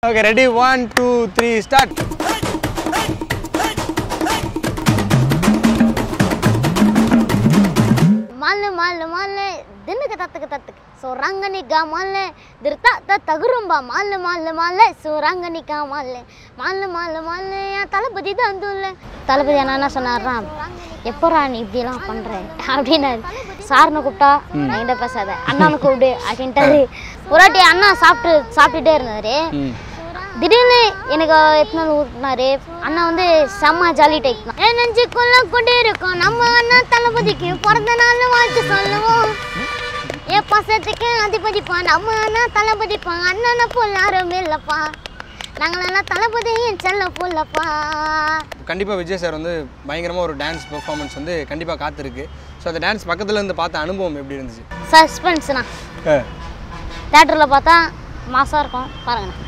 Okay ready one two three start ಮಾಲೆ ಮಾಲೆ ಮಾಲೆ ದಿನಕ್ಕೆ ತತ್ತಕ್ಕೆ ತತ್ತಕ್ಕೆ ಸೊ ರಂಗನಿಗ ಮಾಲೆ ದಿರ್ತ ತ ತಗುರುಂಬ ಮಾಲೆ ಮಾಲೆ ಮಾಲೆ ಸೊ ರಂಗನಿಗ மாலே மாலை மாலை மாலை என் தளபதி தான் இல்லை தளபதி என்ன என்ன சொன்னார்னா எப்போரா நீ இப்படிலாம் பண்ற அப்படின்னாரு சார்னு கூப்பிட்டா என்கிட்ட பேசாத அண்ணானு கூப்பிடு அப்படின்ட்டாரு ஒரு வாட்டி அண்ணா சாப்பிட்டு சாப்பிட்டுட்டே இருந்தாரு திடீர்னு எனக்கு எத்தனை நாள் ஊட்டினாரு அண்ணா வந்து செம்ம ஜாலி டைப் தான் என் நெஞ்சுக்குள்ள கொண்டு இருக்கோம் நம்ம அண்ணா தளபதிக்கு பிறந்த நாள் வாழ்த்து சொல்லுவோம் என் பசத்துக்கு அதிபதிப்பா நம்ம அண்ணா தளபதிப்பா அண்ணனை போல் யாருமே இல்லைப்பா நாங்களெல்லாம் தளபதி என் செல்ல போலப்பா கண்டிப்பாக விஜய் சார் வந்து பயங்கரமாக ஒரு டான்ஸ் பெர்ஃபார்மன்ஸ் வந்து கண்டிப்பாக காத்திருக்கு ஸோ அந்த டான்ஸ் பக்கத்துல இருந்து பார்த்த அனுபவம் எப்படி இருந்துச்சு சஸ்பென்ஸ்ண்ணா தேட்டரில் பார்த்தா மாசாக இருக்கும் பாருங்கண்ணா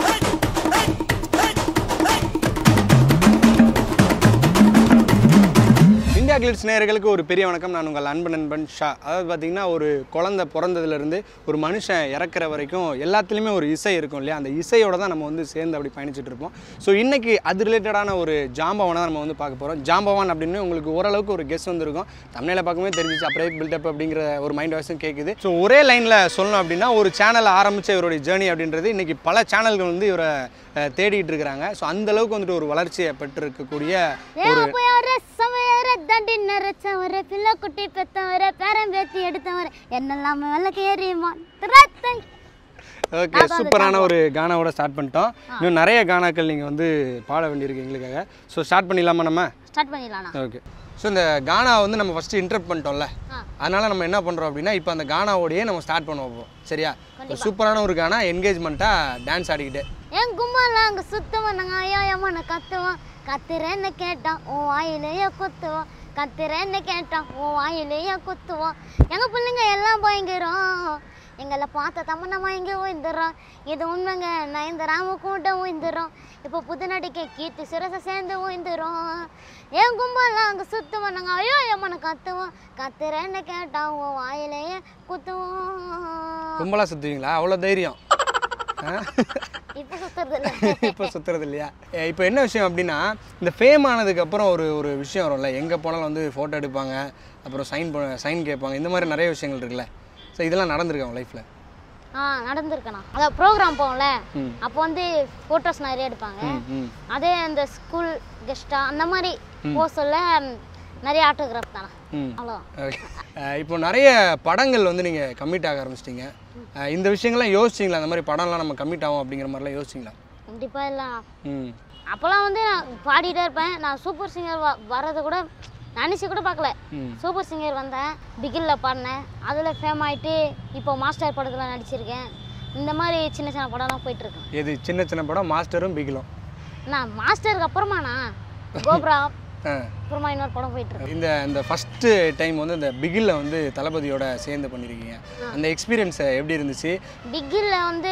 இந்தியா கிளிட்ஸ் நேயர்களுக்கு ஒரு பெரிய வணக்கம் நான் உங்கள் அன்பு நண்பன் ஷா அதாவது பார்த்தீங்கன்னா ஒரு குழந்தை பிறந்ததுலேருந்து ஒரு மனுஷன் இறக்குற வரைக்கும் எல்லாத்துலேயுமே ஒரு இசை இருக்கும் இல்லையா அந்த இசையோட தான் நம்ம வந்து சேர்ந்து அப்படி பயணிச்சுட்டு இருப்போம் ஸோ இன்னைக்கு அது ரிலேட்டடான ஒரு ஜாம்பவானை தான் நம்ம வந்து பார்க்க போகிறோம் ஜாம்பவான் அப்படின்னு உங்களுக்கு ஓரளவுக்கு ஒரு கெஸ் வந்திருக்கும் தமிழில் பார்க்கும்போது தெரிஞ்சிச்சு அப்படியே பில்டப் அப்படிங்கிற ஒரு மைண்ட் வாய்ஸும் கேட்குது ஸோ ஒரே லைனில் சொல்லணும் அப்படின்னா ஒரு சேனலை ஆரம்பித்த இவருடைய ஜேர்னி அப்படின்றது இன்னைக்கு பல சேனல்கள் வந்து இவரை அஹ், தேடிட்டு இருக்கிறாங்க ஸோ அந்த அளவுக்கு வந்துட்டு ஒரு வளர்ச்சியை பெற்றிருக்கக்கூடிய ஏப்பையார சமையற தண்டி நரைச்சவர பிள்ளை குட்டி பெத்தவர பேரம் பேத்தி எடுத்தவர என்னெல்லாம் விளக்கு ஏறியுமா திராத்தை ஓகே சூப்பரான ஒரு கானாவோட ஸ்டார்ட் பண்ணிட்டோம் இன்னும் நிறைய கானாக்கள் நீங்கள் வந்து பாட வேண்டியிருக்கு எங்களுக்காக ஸோ ஸ்டார்ட் பண்ணிடலாமா நம்ம ஸ்டார்ட் பண்ணிடலாண்ணா ஓகே ஸோ இந்த கானா வந்து நம்ம ஃபஸ்ட்டு இன்டர்ப்ட் பண்ணிட்டோம்ல ஆ. அதனால நம்ம என்ன பண்ணுறோம் அப்படின்னா இப்போ அந்த கானாவோடையே நம்ம ஸ்டார்ட் பண்ண வைப்போம் சரியா ஒரு சூப்பரான ஒரு கானா என்கேஜ்மெண்ட்டாக டான்ஸ் ஆடிக்கிட்டு என் கும்பல அங்க சுத்துவோம் நாங்க ஐயோயமான கத்துவோம் கத்துறேன்னு கேட்டான் உன் வாயிலேயே குத்துவோம் கத்துறேன்னு கேட்டான் உன் வாயிலேயே குத்துவோம் எங்க பிள்ளைங்க எல்லாம் பயங்கரம் எங்களை பார்த்த தமன்னமா இங்கே ஓய்ந்துடுறோம் இது உண்மைங்க நான் இந்த ராம கூட்டம் ஓய்ந்துடும் இப்போ புது நடிக்கை கீர்த்தி சிரசை சேர்ந்து ஓய்ந்துரும் என் கும்பல அங்கே சுத்துவோம் நாங்கள் ஐயோ எம்மனை கத்துவோம் கத்துறேன்னு கேட்டான் உன் வாயிலேயே குத்துவோம் கும்பலாக சுற்றுவீங்களா அவ்வளோ தைரியம் இப்போ சுத்துறது இல்லை இப்போ சுற்றுறது இல்லையா அஹ் இப்போ என்ன விஷயம் அப்படின்னா இந்த ஃபேம் ஆனதுக்கப்புறம் ஒரு ஒரு விஷயம் வரும்ல எங்கே போனாலும் வந்து ஃபோட்டோ எடுப்பாங்க அப்புறம் சைன் பண்ண சைன் கேட்பாங்க இந்த மாதிரி நிறைய விஷயங்கள் இருக்குல்ல ஸோ இதெல்லாம் நடந்திருக்கு அவங்க லைஃப்பில் ஆ நடந்திருக்கண்ணா அதான் ப்ரோக்ராம் போவோம்ல ம். அப்போ வந்து ஃபோட்டோஸ் நிறைய எடுப்பாங்க ம் ம் அதே அந்த ஸ்கூல் கெஸ்டா அந்த மாதிரி போக சொல்ல ம், நிறைய ஆட்டோகிராஃப் தானே ம் அவ்வளோதான் ஓகே அஹ் இப்போ நிறைய படங்கள் வந்து நீங்கள் கம்மிட் ஆக ஆரம்பிச்சிட்டிங்க அஹ் இந்த விஷயங்கள்லாம் யோசிச்சிங்களா அந்த மாதிரி படம்லாம் நம்ம கம்மிட் ஆகும் அப்படிங்கிற மாதிரிலாம் யோசிச்சிங்களா கண்டிப்பாக இல்லை ம் அப்போல்லாம் வந்து நான் பாடிட்டே இருப்பேன் நான் சூப்பர் சிங்கர் வ வரதை கூட நினச்சி கூட பார்க்கல ம் சூப்பர் சிங்கர் வந்தேன் பிகிலில் பாடினேன் அதில் ஃபேம் ஆகிட்டு இப்போ மாஸ்டர் படத்தில் நடிச்சிருக்கேன் இந்த மாதிரி சின்ன சின்ன படம்லாம் போயிட்டுருக்கேன் எது சின்ன சின்ன படம் மாஸ்டரும் பிகிலும் நான் மாஸ்டருக்கு அப்புறமாண்ணா கோப்ரா ஆ அப்புறமா இன்னொரு படம் போயிட்டுருக்கு இந்த இந்த ஃபஸ்ட்டு டைம் வந்து இந்த பிகிலில் வந்து தளபதியோட சேர்ந்து பண்ணியிருக்கீங்க அந்த எக்ஸ்பீரியன்ஸ் எப்படி இருந்துச்சு பிகில்ல வந்து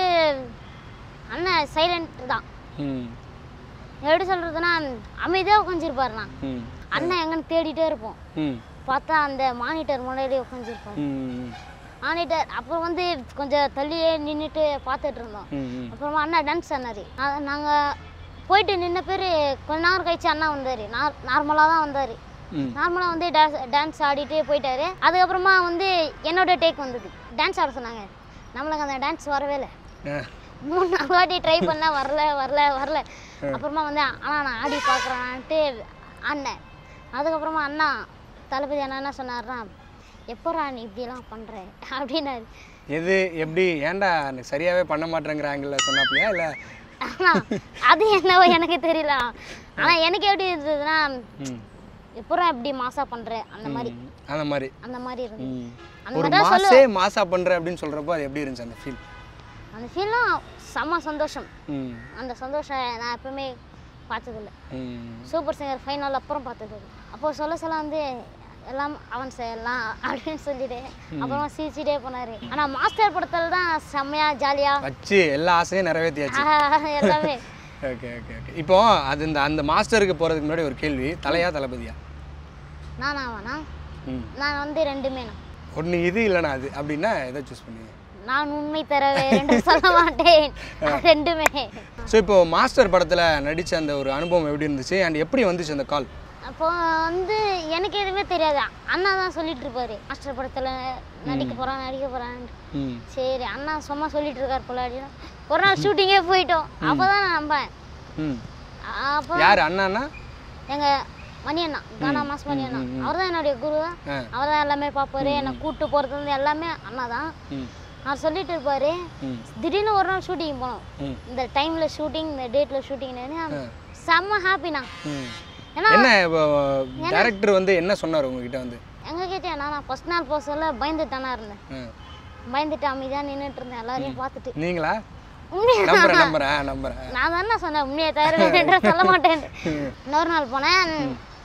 அண்ணன் சைலண்ட் தான் ம் எப்படி சொல்கிறதுனா அமைதியாக உட்காந்துருப்பாருண்ணா ம் அண்ணன் எங்கன்னு தேடிட்டே இருப்போம் ம் பார்த்தா அந்த மானிட்டர் முன்னாடி உட்காந்துருப்பாரு ம் மானிட்டர் அப்புறம் வந்து கொஞ்சம் தள்ளியே நின்றுட்டு பார்த்துட்டு இருந்தோம் ம் ம் அப்புறமா அண்ணா டான்ஸ் ஆனார் நாங்கள் போயிட்டு நின்ன பேர் கொஞ்ச நேரம் கழிச்சு அண்ணா வந்தார் நார் நார்மலாக தான் வந்தார் ம் நார்மலாக வந்து டான்ஸ் டான்ஸ் ஆடிட்டு போயிட்டாரு அதுக்கப்புறமா வந்து என்னோட டேக் வந்தது டான்ஸ் ஆட சொன்னாங்க நம்மளுக்கு அந்த டான்ஸ் வரவே இல்லை ஆ மூணு நாலு வாட்டி ட்ரை பண்ண வரல வரல வரல அப்புறமா வந்து அண்ணா நான் ஆடி பார்க்குறேன்ட்டு ஆடினேன் அதுக்கப்புறமா அண்ணா தளபதி அண்ணா என்ன சொன்னார்னா எப்போரா நீ இப்படிலாம் பண்ணுற அப்படின்னாரு எது எப்படி ஏன்டா எனக்கு சரியாகவே பண்ண மாட்டேங்கிற ஆங்கிளில் சொன்னாப்பிலையா இல்லை அண்ணா அது என்னவோ எனக்கு தெரியல ஆனால் எனக்கு எப்படி இருந்ததுன்னா ம் எப்போரா இப்படி மாசா பண்ணுற அந்த மாதிரி ம், அந்த மாதிரி அந்த மாதிரி இருந்தது ம். அந்த ஒரு மாதிரி தான் மாசே மாசா பண்ற அப்படின்னு சொல்றப்போ அது எப்படி இருந்துச்சு அந்த ஃபீல் அந்த ஃபீல்லாம் செம்ம சந்தோஷம் ம் அந்த சந்தோஷம் நான் எப்பவுமே பார்த்ததில்ல ம் சூப்பர் சிங்கர் ஃபைனல் அப்புறம் பார்த்தது அது. அப்போ சொல்ல சொல்ல வந்து எல்லாம் அவன் செய்யலாம் அப்படின்னு சொல்லிட்டு அப்புறமா சிரிச்சிட்டே போனாரு ஆனா மாஸ்டர் படத்துல தான் செம்மையா ஜாலியா வச்சு எல்லா ஆசையும் நிறைவேற்றியாச்சு எல்லாமே ஓகே ஓகே ஓகே இப்போ அது இந்த அந்த மாஸ்டருக்கு போகிறதுக்கு முன்னாடி ஒரு கேள்வி தலையா தளபதியா நானா வேணா ம் நான் வந்து ரெண்டுமே நான் ஒன்று இது இல்லைனா அது அப்படின்னா எதை சூஸ் பண்ணுவீங்க நான் உண்மை தரவே ரெண்டு சொல்ல மாட்டேன் ரெண்டுமே ஸோ இப்போ மாஸ்டர் படத்தில் நடித்த அந்த ஒரு அனுபவம் எப்படி இருந்துச்சு அண்ட் எப்படி வந்துச்சு அந்த கால் அப்போ வந்து எனக்கு எதுவுமே தெரியாது அண்ணா தான் சொல்லிட்டு இருப்பாரு மாஸ்டர் படத்தில் நடிக்க போகிறான் நடிக்க போகிறான் ம் சரி அண்ணா சும்மா சொல்லிட்டு இருக்கார் போல அப்படின்னா ஒரு நாள் ஷூட்டிங்கே போயிட்டோம் அப்போ தான் நான் நம்பேன் ம் அப்போ யார் அண்ணாண்ணா எங்கள் மணி அண்ணா கானா மாஸ் மணி அண்ணா அவர் தான் என்னுடைய குரு ஆ அவர் தான் எல்லாமே பார்ப்பாரு என்னை கூப்பிட்டு போகிறது எல்லாமே அண்ணா தான் ம் அவர் சொல்லிட்டு இருப்பாரு ம் திடீர்னு ஒரு நாள் ஷூட்டிங் போனோம் ம் இந்த டைமில் ஷூட்டிங் இந்த டேட்டில் ஷூட்டிங்னு செம்ம ஹாப்பிண்ணா ம் ஏன்னா என்ன டேரக்டர் வந்து என்ன சொன்னார் உங்ககிட்ட வந்து எங்க கிட்டே நான் ஃபர்ஸ்ட் நாள் போக சொல்ல பயந்துட்டானா இருந்தேன் ஆ. பயந்துட்டு அமைதியாக நின்றுட்டு இருந்தேன் எல்லாரையும் பார்த்துட்டு நீங்களா உண்மையா நம்புறேன் நம்புறேன் நம்புறேன் நான் தானே சொன்னேன் உண்மையை தவிர வேற சொல்ல மாட்டேன் இன்னொரு நாள் போனேன்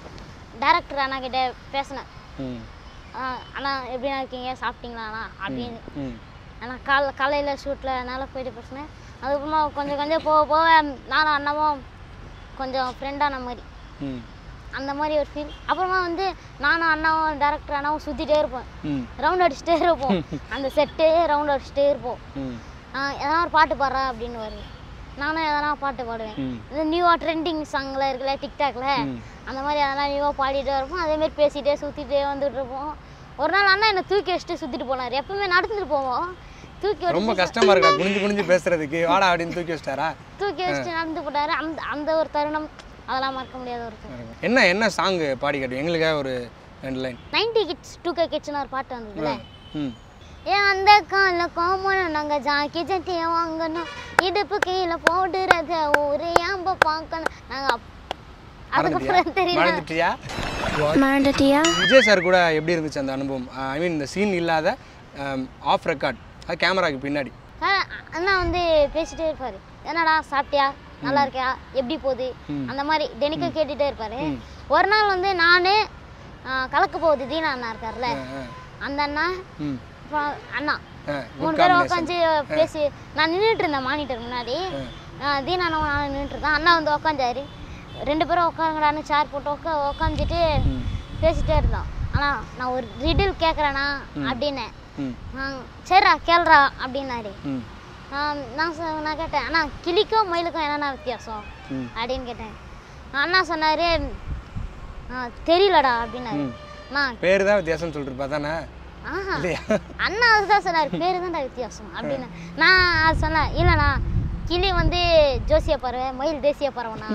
டேரக்டர் அண்ணா கிட்ட பேசினேன் ம் ஆ, அண்ணா எப்படிண்ணா இருக்கீங்க சாப்பிட்டீங்களா அண்ணா அப்படின்னு ம் அண்ணா கால காலையில் ஷூட்டில் அதனால் போயிட்டு பேசினேன் அதுக்கப்புறமா கொஞ்சம் கொஞ்சம் போக போக நானும் அண்ணாவும் கொஞ்சம் ஃப்ரெண்டான மாதிரி ம் அந்த மாதிரி ஒரு ஃபீல் அப்புறமா வந்து நானும் அண்ணாவும் டேரக்டர் அண்ணாவும் சுற்றிட்டே இருப்போம் ம் ரவுண்ட் அடிச்சுட்டே இருப்போம் அந்த செட்டே ரவுண்ட் அடிச்சுட்டே இருப்போம் ம் ஆ, எதனா ஒரு பாட்டு பாடுறா அப்படின்னு வருது நானும் எதனா பாட்டு பாடுவேன் ம் இந்த நியூவாக ட்ரெண்டிங் சாங்கில் இருக்குல்ல டிக்டாக்ல ம். அந்த மாதிரி அதெல்லாம் நியூவாக பாடிட்டே இருப்போம் அதே மாதிரி பேசிட்டே சுற்றிட்டே வந்துட்டு இருப்போம் ஒரு நாள் அண்ணா என்னை தூக்கி வச்சுட்டு சுற்றிட்டு போனார் எப்பவுமே நடந்துட்டு போவோம் தூக்கி வச்சு ரொம்ப கஷ்டமா இருக்கா குனிஞ்சு குனிஞ்சு பேசுறதுக்கு வாடா அப்படின்னு தூக்கி வச்சிட்டாரா தூக்கி வச்சுட்டு நடந்து போட்டாரு அந்த அந்த ஒரு தருணம் அதெல்லாம் மறக்க முடியாத ஒரு தருணம் என்ன என்ன சாங் பாடி காட்டு எங்களுக்காக ஒரு ரெண்டு line ninety kids two K கிட்ஸ்னு ஒரு பாட்டு வந்ததுல ம் ஏன் அந்த கால கோமனம் நாங்க ஜாக்கி ஜட்டிய வாங்கணும் இடுப்பு கீழே போடுறத ஒரு ஏம்ப பார்க்கணும் நாங்க அப்- அதுக்கப்புறம் தெரியல மறந்துட்டியா மறந்துட்டியா விஜய் சார் கூட எப்படி இருந்துச்சு அந்த அனுபவம் ஐ மீன் இந்த சீன் இல்லாத ஆஃப் ரெக்கார்ட் அது கேமராக்கு பின்னாடி ஆ, அண்ணா வந்து பேசிட்டே இருப்பாரு என்னடா சாப்பிட்டியா நல்லா இருக்கியா எப்படி போகுது அந்த மாதிரி தினைக்கும் கேட்டுட்டே இருப்பாரு ஒரு நாள் வந்து நானு ஆ, கலக்க போகுது தீனா அண்ணா இருக்கார்ல ஆ, அந்த அண்ணா ம் அப்புறம் அண்ணா ஆ மூணு பேரும் உட்காந்து பேசி நான் நின்றுட்டு இருந்தேன் மானிட்டர் முன்னாடி ஆ, தீனா அண்ணாவும் நான் நின்றுட்டு இருந்தேன் அண்ணா வந்து உட்காந்தாரு ரெண்டு பேரும் உட்காந்துடான்னு சேர் போட்டு உட்கா உட்காந்துட்டு பேசிட்டே இருந்தோம் அண்ணா நான் ஒரு ரிடில் கேட்குறேண்ணா அப்படின்னேன் ம் ஆ, சரிடா கேள்றா அப்படின்னாரு ம் ஆம், நான் சொ- நான் கேட்டேன் அண்ணா கிளிக்கும் மயிலுக்கும் என்னண்ணா வித்தியாசம் ம். அப்படின்னு கேட்டேன் அண்ணா சொன்னார் தெரியலடா அப்படின்னாரு ம். நான் பேர் தான் வித்தியாசம் சொல்லிருப்பா தானே ஆஹா இல்லையா அண்ணா அதுதான் சொன்னார் பேரு தான்டா வித்தியாசம் அப்படின்னு நான் அது சொன்னேன் இல்லைண்ணா கிளி வந்து ஜோசிய பறவை மயில் தேசிய பறவைண்ணா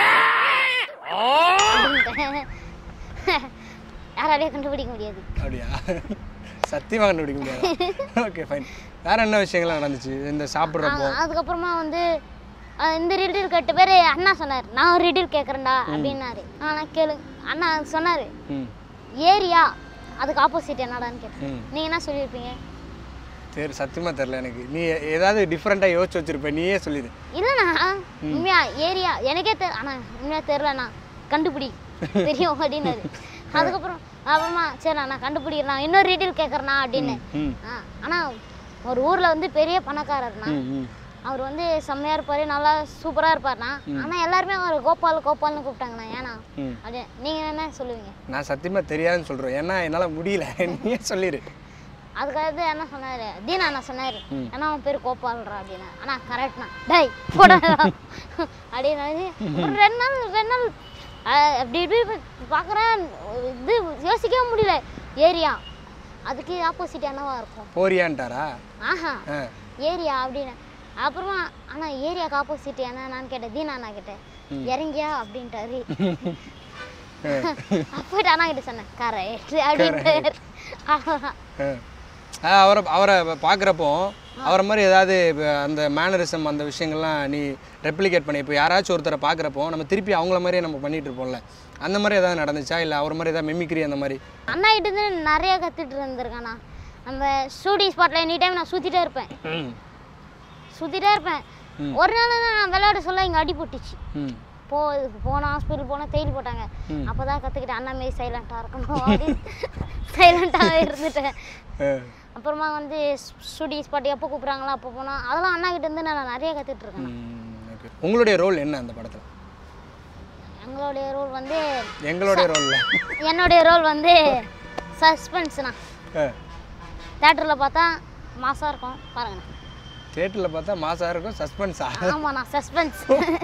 அப்படின்ட்டேன். யாராலையும் கண்டுபிடிக்க முடியாது அப்படியா சத்தியமாக கண்டுபிடிக்க முடியாது ஓகே ஃபைன் வேற என்ன விஷயங்கள்லாம் நடந்துச்சு இந்த சாப்பிட்றப்போ அ- அதுக்கப்புறமா வந்து அஹ், இந்த ரிடில் கேட்ட பேர் அண்ணா சொன்னார் நான் ஒரு ரிடில் கேட்குறேன்டா அப்படின்னாரு ஆனால் கேளு அண்ணா சொன்னார் ம் ஏரியா அதுக்கு ஆப்போசிட் என்னடான்னு கேட்டேன் ம் நீங்கள் என்ன சொல்லியிருப்பீங்க சரி சத்தியமாக தெரில எனக்கு நீ ஏதாவது டிஃப்ரெண்ட்டாக யோசிச்சு வச்சிருப்ப நீயே சொல்லிடு இல்லைண்ணா உண்மையா ஏரியா எனக்கே தெ ஆனால் உண்மையாக தெரிலண்ணா கண்டுபிடி தெரியும் அப்படின்னாரு அதுக்கப்புறம் அப்புறமா சரி நான் கண்டுபிடிக்கிறேன் இன்னொரு ரீடில் கேட்குறேண்ணா அப்படின்னு ம் ஆ, ஆனால் ஒரு ஊரில் வந்து பெரிய பணக்காரர்ண்ணா ம் ம் அவர் வந்து செம்மையாக இருப்பார் நல்லா சூப்பராக இருப்பார்ண்ணா ஆனால் எல்லாருமே அவர் கோபால் கோபால்னு கூப்பிட்டாங்கண்ணா ஏன்னா ம் அப்படி நீங்கள் என்ன சொல்லுவீங்க நான் சத்தியமாக தெரியாதுன்னு சொல்கிறேன் ஏன்னா என்னால் முடியல நீயே சொல்லிடு அதுக்காக என்ன சொன்னார் தீனா அண்ணா சொன்னார் ம். ஏன்னா அவன் பேர் கோபால்ரா அப்படின்னா அண்ணா கரெக்ட்ண்ணா டேய் போடா அப்படின்னாரு ஒரு ரெண்டு நாள் ரெண்டு நாள் அஹ், அப்படி இப்படி பார்க்குறேன் இது யோசிக்கவே முடியல ஏரியா அதுக்கு ஆப்போசிட் என்னவா இருக்கும் போறியான்ட்டாரா ஆஹா ஆ ஏரியா அப்படின்னு அப்புறமா அண்ணா ஏரியாவுக்கு ஆப்போசிட் என்னன்னு கேட்டேன் தீனா அண்ணா கேட்டேன் இறங்கியா அப்படின்ட்டாரு அப்போட்டு அண்ணா கிட்ட சொன்னேன் கரெக்ட் அப்படின்ட்டு அவ்வளோதான் ஆ. ஆ, அவரை அவரை பார்க்குறப்போ அவரை மாதிரி ஏதாவது இப்ப அந்த மேனரிசம் அந்த விஷயங்கள்லாம் நீ ரெப்ளிகேட் பண்ணி இப்போ யாராச்சும் ஒருத்தரை பார்க்குறப்போ நம்ம திருப்பி அவங்கள மாதிரியே நம்ம பண்ணிட்டு இருப்போம்ல அந்த மாதிரி ஏதாவது நடந்துச்சா இல்லை அவர் மாதிரி ஏதாவது மெமிக்ரி அந்த மாதிரி அண்ணா கிட்ட இருந்து நிறைய கற்றுட்டு இருந்திருக்கேண்ணா நம்ம ஷூட்டிங் ஸ்பாட்டில் எனி டைம் நான் சுற்றிட்டே இருப்பேன் ம் சுற்றிட்டே இருப்பேன் ஒரு நாள் தான் நான் விளையாட சொல்ல இங்கே அடி போட்டுச்சு ம் போ போனோம் ஹாஸ்பிட்டல் போனால் தையல் போட்டாங்க ம். அப்போ தான் கற்றுக்கிட்டேன் அண்ணா மாரி சைலண்ட்டாக இருக்கணும் அப்படின்னு சைலண்ட்டாக இருந்துட்டேன் ஆ. அப்புறமா வந்து ஷூட்டிங் ஸ்பாட் எப்போ கூப்பிட்றாங்களோ அப்போ போனால் அதெல்லாம் அண்ணா கிட்ட இருந்து நான் நிறைய கற்றுட்டு இருக்கேன் ம், okay. உங்களுடைய ரோல் என்ன அந்த படத்தில் எங்களுடைய ரோல் வந்து எங்களுடைய ரோலில் என்னுடைய ரோல் வந்து சஸ்பென்ஸ்ண்ணா தேட்டரில் பார்த்தா மாசாக இருக்கும் பாருங்கண்ணா தேட்டரில் பார்த்தா மாசாக இருக்கும் சஸ்பென்ஸா ஆமாண்ணா சஸ்பென்ஸ்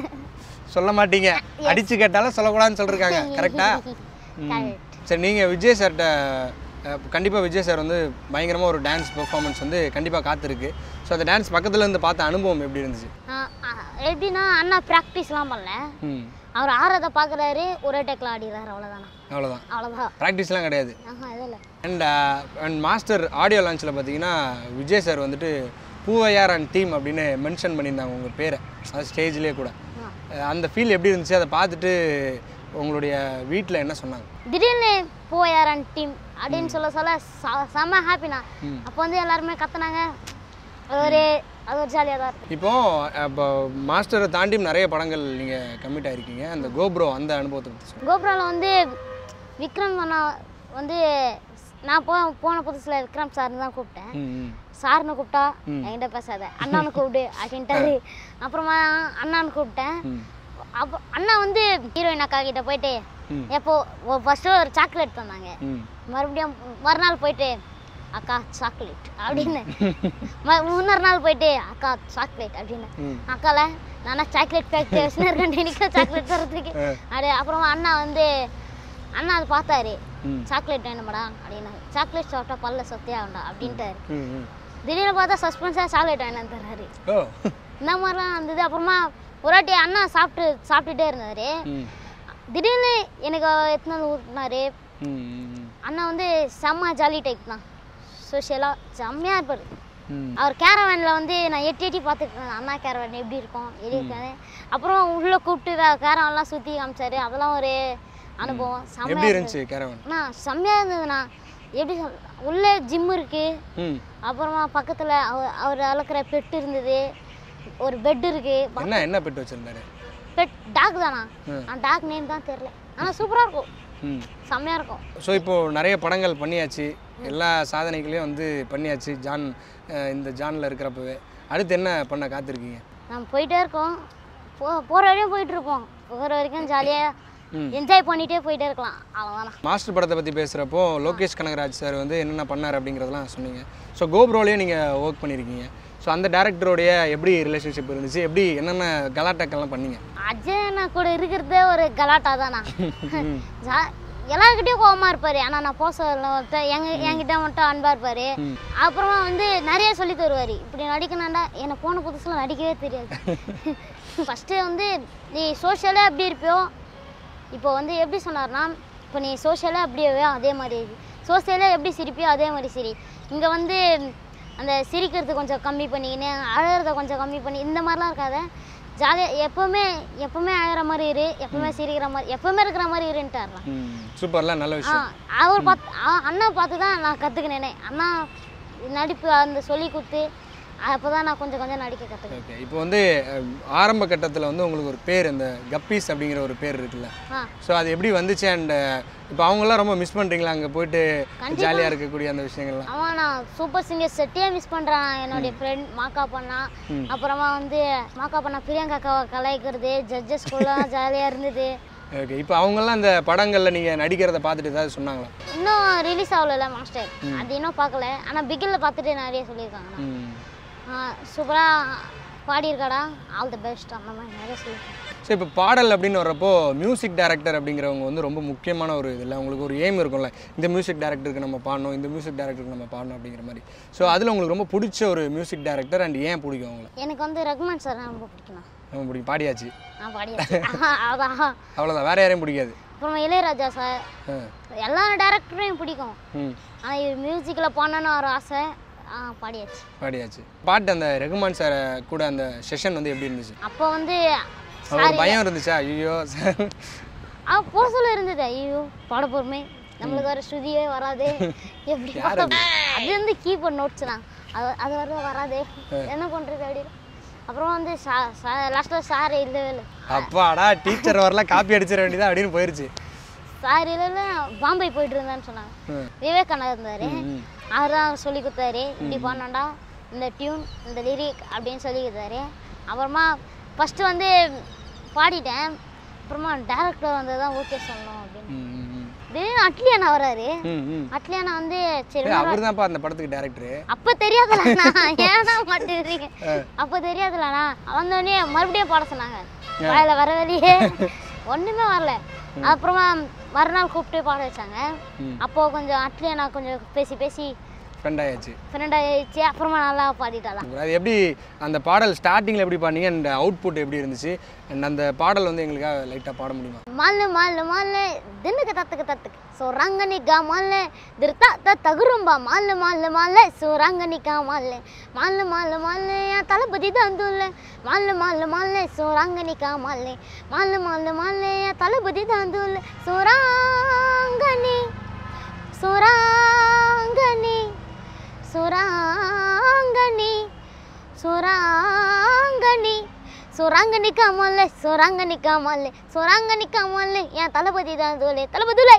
சொல்ல மாட்டீங்க அடிச்சு கேட்டாலும் சொல்லக்கூடாதுன்னு சொல்லிருக்காங்க கரெக்டா கரெக்ட் சரி நீங்கள் விஜய் சார்கிட்ட கண்டிப்பாக விஜய் சார் வந்து பயங்கரமாக ஒரு டான்ஸ் பெர்ஃபார்மன்ஸ் வந்து கண்டிப்பாக காத்திருக்கு ஸோ அந்த டான்ஸ் பக்கத்துல இருந்து பார்த்த அனுபவம் எப்படி இருந்துச்சு எப்படின்னா அண்ணா ப்ராக்டிஸ்லாம் பண்ணல ம் அவர் ஆறதை பார்க்குறாரு ஒரே டெக்கில் ஆடிடுறாரு அவ்வளோதாண்ணா அவ்வளோதான் அவ்வளோதான் ப்ராக்டிஸ்லாம் கிடையாது ஆஹா இதில் அண்ட் அண்ட் மாஸ்டர் ஆடியோ லான்ச்சில் பார்த்தீங்கன்னா விஜய் சார் வந்துட்டு பூவையார் அண்ட் டீம் அப்படின்னு மென்ஷன் பண்ணியிருந்தாங்க உங்கள் பேரை அது ஸ்டேஜ்லேயே கூட அஹ் அந்த ஃபீல் எப்படி இருந்துச்சு அதை பார்த்துட்டு உங்களுடைய வீட்டில் என்ன சொன்னாங்க திடீர்னு போயாரன் டீம் அப்படின்னு சொல்ல சொல்ல ச- செம்ம ஹாப்பிண்ணா அப்போ வந்து எல்லாருமே கத்துனாங்க அது ஒரு அது ஒரு ஜாலியாக தான் இருக்கும் இப்போ இப்போ மாஸ்டரை தாண்டி நிறைய படங்கள் நீங்கள் கமிட் ஆயிருக்கீங்க அந்த கோப்ரோ அந்த அனுபவத்தை பற்றி சொல்லுங்கள் கோபுராவில் வந்து விக்ரம் அண்ணா வந்து நான் போ போன புதுசில் விக்ரம் சார்னு தான் கூப்பிட்டேன் ம் சார்னு கூப்பிட்டா என்கிட்ட பேசாத அண்ணான்னு கூப்பிடு அப்படின்ட்டாரு அப்புறமா அண்ணான்னு கூப்பிட்டேன் ம் அப்போ அண்ணா வந்து ஹீரோயின் அக்கா கிட்ட போயிட்டு ம். எப்போ ஃபஸ்ட்டு ஒரு சாக்லேட் தந்தாங்க ம் மறுபடியும் மறுநாள் போயிட்டு அக்கா சாக்லேட் அப்படின்னு ம- முன்னொரு நாள் போயிட்டு அக்கா சாக்லேட் அப்படின்னு ம். அக்கால நானா சாக்லேட் ஃபேக்ட்ரி வச்சுன்னு இருக்கேன் எனக்கு சாக்லேட் தரத்துக்கு அது அப்புறமா அண்ணா வந்து அண்ணா அது பார்த்தாரு ம். சாக்லேட் வேணுமாடா அப்படின்னாரு சாக்லேட் சாப்பிட்டா பல்ல சொத்தே ஆகும்டா அப்படின்ட்டாரு ம் ம் திடீர்னு பார்த்தா சஸ்பென்ஸாக சாக்லேட் வேணும் தர்றாரு ஓ இந்த மாதிரிலாம் இருந்தது அப்புறமா ஒரு வாட்டி அண்ணா சாப்பிட்டு சாப்பிட்டுட்டே இருந்தாரு ம் திடீர்னு எனக்கு எத்தனை நாள் ஊட்டினாரு ம் ம் அண்ணா வந்து செம்ம ஜாலி டைப் தான் சோஷியலாக செம்மையாக இருப்பார் ம் அவர் கேரவேனில் வந்து நான் எட்டி எட்டி பார்த்துருக்கேன் அண்ணா கேரவேன் எப்படி இருக்கும் எப்படி இருக்காது அப்புறம் உள்ளே கூப்பிட்டு வே கேரவன்லாம் சுற்றி காமிச்சாரு அதெல்லாம் ஒரு அனுபவம் எப்படி செம்மையாக இருந்துச்சு கேரவன் அண்ணா செம்மையாக இருந்ததுண்ணா எப்படி சொல் உள்ளே ஜிம் இருக்குது ம் அப்புறமா பக்கத்தில் அவர் அவர் அளக்குற பெட் இருந்தது ஒரு பெட் இருக்குது என்ன என்ன பெட்டு வச்சிருந்தாரு பெட் டாக் தானா ம். அந்த டாக் நேம் தான் தெரில ஆனால் சூப்பராக இருக்கும் ம் செம்மையாக இருக்கும் ஸோ இப்போது நிறைய படங்கள் பண்ணியாச்சு எல்லா சாதனைகளையும் வந்து பண்ணியாச்சு ஜான் அஹ் இந்த ஜானில் இருக்கிறப்பவே அடுத்து என்ன பண்ண காத்திருக்கீங்க நம்ம போயிட்டே இருக்கோம் போ போகிற வரையும் போயிட்டு இருப்போம் போகிற வரைக்கும் ஜாலியாக ம். என்ஜாய் பண்ணிகிட்டே போயிட்டே இருக்கலாம் அவ்வளோதானா மாஸ்டர் படத்தை பற்றி பேசுகிறப்போ லோகேஷ் கனகராஜ் சார் வந்து என்னென்ன பண்ணார் அப்படிங்கிறதெல்லாம் சொன்னீங்க ஸோ கோப்ரோலையும் நீங்கள் ஒர்க் பண்ணியிருக்கீங்க ஸோ அந்த டேரக்டரோடைய எப்படி ரிலேஷன்ஷிப் இருந்துச்சு எப்படி என்னென்ன கலாட்டாக்கள்லாம் பண்ணீங்க அஜய் அண்ணா கூட இருக்கிறதே ஒரு கலாட்டா தானா ஜா- எல்லார்கிட்டயும் கோவமா இருப்பாரு ஆனா நான் போக சொல்ல எங்க என்கிட்ட மட்டும் அன்பா இருப்பாரு அப்புறமா வந்து நிறைய சொல்லி தருவாரு இப்படி நடிக்கணும்டா எனக்கு போன புதுசுல நடிக்கவே தெரியாது ஃபர்ஸ்ட் வந்து நீ சோஷியலாக எப்படி இருப்பியோ இப்போ வந்து எப்படி சொன்னார்னா இப்போ நீ சோஷியலாக அப்படியே அதே மாதிரி சோஷியலாக எப்படி சிரிப்பியோ அதே மாதிரி சிரி இங்கே வந்து அந்த சிரிக்கிறது கொஞ்சம் கம்மி பண்ணிக்கின்னு அழகிறத கொஞ்சம் கம்மி பண்ணி இந்த மாதிரிலாம் இருக்காத ஜாலியாக எப்போவுமே எப்போவுமே அழகிற மாதிரி இரு எப்போவுமே சிரிக்கிற மாதிரி எப்போவுமே இருக்கிற மாதிரி இருன்ட்டார்லாம் சூப்பர்லாம் நல்ல ஆ விஷயம் அவர் பார்த்து ஆ, அண்ணா பார்த்து தான் நான் கற்றுக்கினேனே அண்ணா நடிப்பு அந்த சொல்லி கொடுத்து அப்போ தான் நான் கொஞ்சம் கொஞ்சம் நடிக்க கற்றுக்கினேன் ஓகே இப்போ வந்து அஹ், ஆரம்ப கட்டத்தில் வந்து உங்களுக்கு ஒரு பேர் இந்த கப்பீஸ் அப்படிங்கிற ஒரு பேர் இருக்குல்ல ஆ ஸோ அது எப்படி வந்துச்சு அண்ட் இப்போ அவங்களாம் ரொம்ப மிஸ் பண்ணுறீங்களா அங்கே போயிட்டு ஜாலியாக இருக்கக்கூடிய அந்த விஷயங்கள்லாம் ஆமாம் நான் சூப்பர் சிங்கர் செட்டே மிஸ் பண்ணுறேன் என்னுடைய ஃப்ரெண்ட் மாக்கா பண்ணா அப்புறமா வந்து மாக்கா பண்ணா பிரியங்காக்காவை கலாய்க்கிறது ஜட்ஜஸ் கூட ஜாலியாக இருந்தது ஓகே இப்போ அவங்கெல்லாம் இந்த படங்களில் நீங்கள் நடிக்கிறத பார்த்துட்டு ஏதாவது சொன்னாங்களா இன்னும் ரிலீஸ் ஆகல மாஸ்டர் அது இன்னும் பார்க்கல ஆனால் பிகில் பார்த்துட்டு நிறைய சொல்லியிருக்காங்க ம் சூப்பராக பாடியிருக்காடா ஆல் தி பெஸ்ட் அந்த மாதிரி நிறைய சொல்லியிருக்காங்க ஸோ இப்போ பாடல் அப்படின்னு வர்றப்போ மியூசிக் டைரக்டர் அப்படிங்கிறவங்க வந்து ரொம்ப முக்கியமான ஒரு இதில் உங்களுக்கு ஒரு எய்ம் இருக்கும்ல இந்த மியூசிக் டைரக்டருக்கு நம்ம பாடணும் இந்த மியூசிக் டைரக்டருக்கு நம்ம பாடணும் அப்படிங்கிற மாதிரி ஸோ அதில் உங்களுக்கு ரொம்ப பிடிச்ச ஒரு மியூசிக் டைரக்டர் அண்ட் ஏன் பிடிக்கும் அவங்கள எனக்கு வந்து ரகுமான் சார் ரொம்ப பிடிக்கும் ரொம்ப பிடிக்கும் பாடியாச்சு நான் பாடியாச்சு அதான் அவ்வளோதான் வேற யாரையும் பிடிக்காது அப்புறமா இளையராஜா சார் ஆ எல்லா டேரக்டரையும் பிடிக்கும் ம் ஆனால் இவர் மியூசிக்கில் பண்ணணும்னு ஒரு ஆசை ஆ பாடியாச்சு பாடியாச்சு பாட்டு அந்த ரகுமான் சார் கூட அந்த செஷன் வந்து எப்படி இருந்துச்சு அப்போ வந்து ஒரு பயம் இருந்துச்சா ஐயோ ஆ போக சொல்ல இருந்தது ஐயோ பாட போகிறோமே நம்மளுக்கு வர ஸ்ருதியே வராது எப்படி யார் பாட- அது வந்து கீபோர்ட் நோட்ஸ் தான் அது அது வர வராது என்ன பண்ணுறது அப்படி அப்புறம் வந்து லாஸ்ட்டில் சார் இல்லவே இல்லை அப்பாடா டீச்சர் வரல காப்பி அடிச்சிட வேண்டியதா அப்படின்னு போயிருச்சு சார் இல்லை பாம்பே போயிட்டு இருந்தேன்னு சொன்னாங்க ம். விவேகானந்தா இருந்தார் ம். அவர் தான் சொல்லி கொடுத்தாரு இப்படி பண்ணோண்டா இந்த டியூன் இந்த லிரிக் அப்படின்னு சொல்லி கொடுத்தாரு அப்புறமா ஃபஸ்ட்டு வந்து பாடிட்டேன் அப்புறமா டேரக்டர் வந்து தான் ஓகே சொல்லணும் அப்படின்னு ம், ம், ம். இது அட்லி அண்ணா வராரு ம் ம் அட்லி அண்ணா வந்து சரி ஏய் அவர் தான்ப்பா அந்த படத்துக்கு டேரக்டரு அப்ப தெரியாதுலண்ணா ஏன்னா மாட்டேங்கிறீங்க அப்ப தெரியாதுலண்ணா வந்தோடனே மறுபடியும் பாட சொன்னாங்க வாயில வர வெளியே ஒண்ணுமே வரல அப்புறமா மறுநாள் கூப்பிட்டு பாட வச்சாங்க அப்போ கொஞ்சம் அட்லி அண்ணா கொஞ்சம் பேசி பேசி ஃப்ரெண்ட் ஆயாச்சு ஃப்ரெண்ட் ஆயிடுச்சு அப்புறமா நல்லா பாடிட்டாலாம் அது எப்படி அந்த பாடல் ஸ்டார்டிங்கில் எப்படி பாடினீங்க அண்ட் அவுட்புட் எப்படி இருந்துச்சு அண்ட் அந்த பாடல் வந்து எங்களுக்காக லைட்டாக பாட முடியுமா மாலு மாலு மாலு தின்னுக்கு தத்துக்கு தத்துக்கு சோறாங்கனிக்கா மாலு திருத்தா த தகுரும்பா மாலு மாலு மாலு சோறாங்கனிக்கா மாலு மாலு மாலு மாலு என் தளபதி தாந்துல்ல மாலு மாலு மாலு சோறாங்கனிக்கா மாலு மாலு மாலு மாலு என் தளபதி தாந்துல்ல சோறாங்கனி சோறாங்கனி சுராங்கனி சுராங்கனி சுராங்கனி காமல்ல சுராங்கனி காமல்ல சுராங்கனி காமல்ல என் தளபதி தான் தோலே தளபதிலை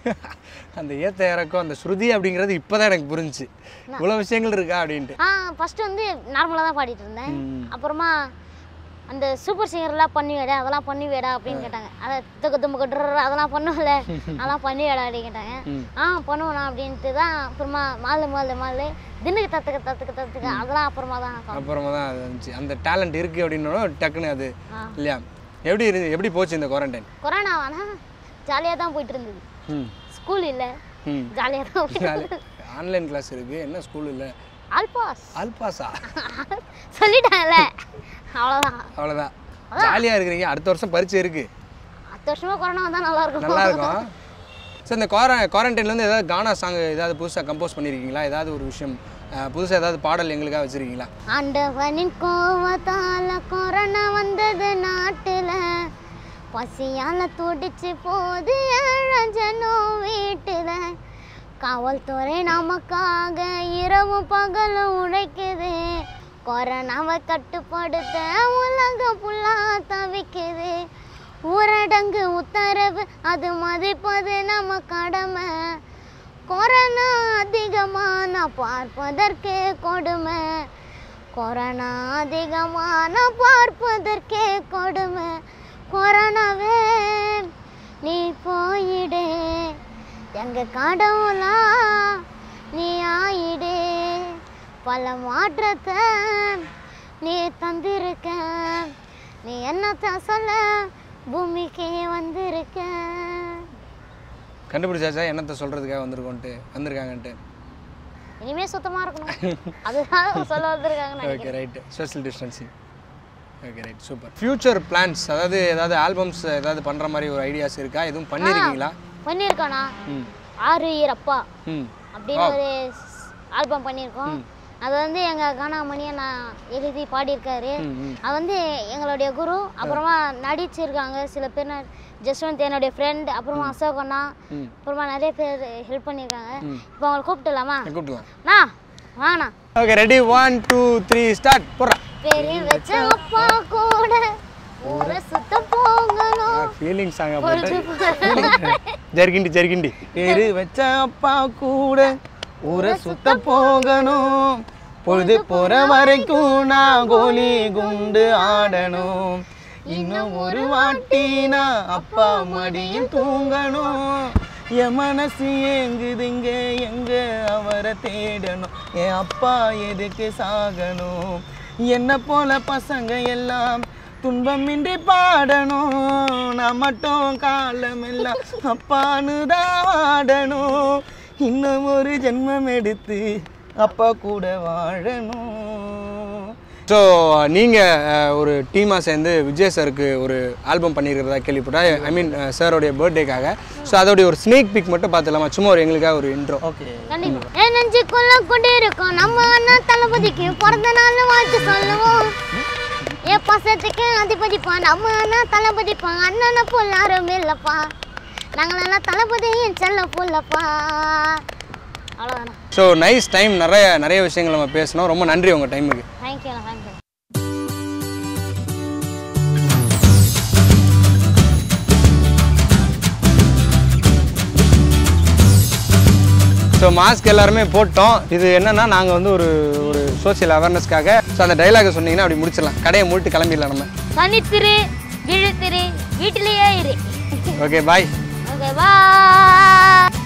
அந்த ஏத்த இறக்கம் அந்த ஸ்ருதி அப்படிங்கிறது இப்போதான் எனக்கு புரிஞ்சுச்சு இவ்வளோ விஷயங்கள் இருக்கா அப்படின்ட்டு ஆ ஃபர்ஸ்ட் வந்து நார்மலாக தான் பாடிட்டு இருந்தேன் ம். அப்புறமா அந்த சூப்பர் சிங்கர்லாம் பண்ணுவேடா அதெல்லாம் பண்ணுவேடா அப்படின்னு கேட்டாங்க அதை துக்கு தும்பு கட்டுற அதெல்லாம் பண்ணுவல அதெல்லாம் பண்ணுவேடா அப்படின்னு கேட்டாங்க ம். ஆ பண்ணுவேண்ணா அப்படின்ட்டு தான் அப்புறமா மாலு மாலு மாலு தின்னுக்கு தத்துக்கு தத்துக்கு தத்துக்கு அதெல்லாம் அப்புறமா தான் நான் சொன்னேன். அப்புறமா தான் அது வந்துச்சு அந்த டேலண்ட் இருக்குது அப்படின்னோட டக்குன்னு அது ஆ. இல்லையா எப்படி இருந்து எப்படி போச்சு இந்த குவாரண்டைன் கொரோனா வேணா ஜாலியாக தான் போயிட்டு இருந்தது ம் ஸ்கூல் இல்லை ம் ஜாலியாக தான் போயிட்டு இருந்தது ஆன்லைன் கிளாஸ் இருக்குது என்ன ஸ்கூல் இல்லை ஆல்பாஸ் அல்பாஸா சொல்லிட்டாங்கல்ல அவ்வளோதான் அவ்வளோதான் ஜாலியாக இருக்கிறீங்க அடுத்த வருஷம் பரீட்சை இருக்குது அடுத்த வருஷமா கொரோனா வந்தால் நல்லா இருக்கும் நல்லா இருக்கும் சார் இந்த குவார குவாரண்டைன்லேருந்து ஏதாவது கானா சாங் ஏதாவது புதுசாக கம்போஸ் பண்ணியிருக்கீங்களா ஏதாவது ஒரு விஷயம் புதுசாக ஏதாவது பாடல் எங்களுக்காக வச்சுருக்கீங்களா ஆண்டவனின் கோவத்தால கொரோனா வந்தது நாட்டுல பசியால துடிச்சு போது ஏழஞ்சனும் வீட்டுல காவல்துறை நமக்காக இரவும் பகலும் உழைக்குது கொரோனாவை கட்டுப்படுத்த உலகம் புல்லா தவிக்குது ஊரடங்கு உத்தரவு அது மதிப்பது நம்ம கடமை கொரோனா அதிகமான பார்ப்பதற்கே கொடுமை கொரோனா அதிகமான பார்ப்பதற்கே கொடுமை கொரோனாவே நீ போயிடு எங்க கடவுளா நீ ஆயிடு பல மாற்றத்தை நீ தந்திருக்க நீ என்னத்த சொல்ல பூமிக்கே வந்திருக்க கண்டுபிடிச்சாச்சா என்னத்தை சொல்கிறதுக்காக வந்திருக்கோன்ட்டு வந்திருக்காங்கன்ட்டு இனிமே சுத்தமா இருக்கணும் அதுதான் சொல்ல வந்திருக்காங்க okay right social distancing okay right super future plans அதாவது ஏதாவது ஆல்பம்ஸ் ஏதாவது பண்ணுற மாதிரி ஒரு ஐடியாஸ் இருக்கா எதுவும் பண்ணியிருக்கீங்களா பண்ணியிருக்கோண்ணா ம் ஆறு ஈரப்பா ம் அப்படின்னு ஒரு ஆல்பம் பண்ணியிருக்கோம் அது வந்து எங்கள் கானாமணி நான் எழுதி பாடியிருக்காரு ம் ம் அது வந்து எங்களுடைய குரு அப்புறமா நடிச்சிருக்காங்க சில பேர் ந- ஜஸ்வந்த் என்னுடைய ஃப்ரெண்ட் அப்புறமா அசோக் அண்ணா ம் அப்புறமா நிறைய பேர் ஹெல்ப் பண்ணியிருக்காங்க ம். இப்போ அவங்களை கூப்பிட்டுலாமா கூப்பிடலாம் அண்ணா வாங்கண்ணா okay ready one two three start போடுறா பெரிய வச்ச அப்பா கூட ஊரை சுத்த போங்கணும் ஃபீலிங் சாங் பொழுது போட்டு ஜர்கிண்டி ஜர்கிண்டி பேரு வச்ச அப்பா கூட ஊரை சுத்த போகணும் பொழுது போற வரைக்கும் நான் கோலி குண்டு ஆடணும் இன்னும் ஒரு வாட்டி நான் அப்பா மடியில் தூங்கணும் என் மனசு ஏங்குதுங்க எங்க அவரை தேடணும் என் அப்பா எதுக்கு சாகணும் என்ன போல பசங்க எல்லாம் துன்பமின்றி பாடணும் நான் மட்டும் காலமெல்லாம் அப்பான்னு தான் வாடணும் இன்னும் ஒரு ஜென்மம் எடுத்து அப்பா கூட வாழணும் ஸோ நீங்கள் ஒரு டீமாக சேர்ந்து விஜய் சாருக்கு ஒரு ஆல்பம் பண்ணியிருக்கிறதா கேள்விப்பட்டேன் ஐ மீன் சாரோடைய பர்த்டேக்காக ஸோ அதோடைய ஒரு ஸ்னேக் பிக் மட்டும் பார்த்துலாமா சும்மா ஒரு எங்களுக்காக ஒரு இன்ட்ரோ ஓகே கண்டிப்பா என் நெஞ்சுக்குள்ள கொண்டு இருக்கோம் நம்ம அண்ணன் தளபதிக்கு பிறந்த நாள் வாழ்த்து சொல்லுவோம் என் பசத்துக்கு அதிபதிப்பா நம்ம அண்ணன் தளபதிப்பா அண்ணனை போல் யாரும் இல்லப்பா நாங்களெல்லாம் தளபதியின் செல்ல புள்ளப்பா அவ்வளோதாண்ணா ஸோ நைஸ் டைம் நிறைய நிறைய விஷயங்கள் நம்ம பேசணும் ரொம்ப நன்றி உங்கள் டைமுக்கு தேங்க்யூ தேங்க்யூ ஸோ மாஸ்க் எல்லாருமே போட்டோம் இது என்னன்னா நாங்கள் வந்து ஒரு ஒரு சோஷியல் அவேர்னஸ்க்காக ஸோ அந்த டைலாகை சொன்னீங்கன்னா அப்படி முடிச்சிடலாம் கடையை மூட்டு கிளம்பிடலாம் நம்ம தனித்திரு விழுத்திரு வீட்டிலேயே இரு ஓகே பாய் ஓகே ஓகே பாய்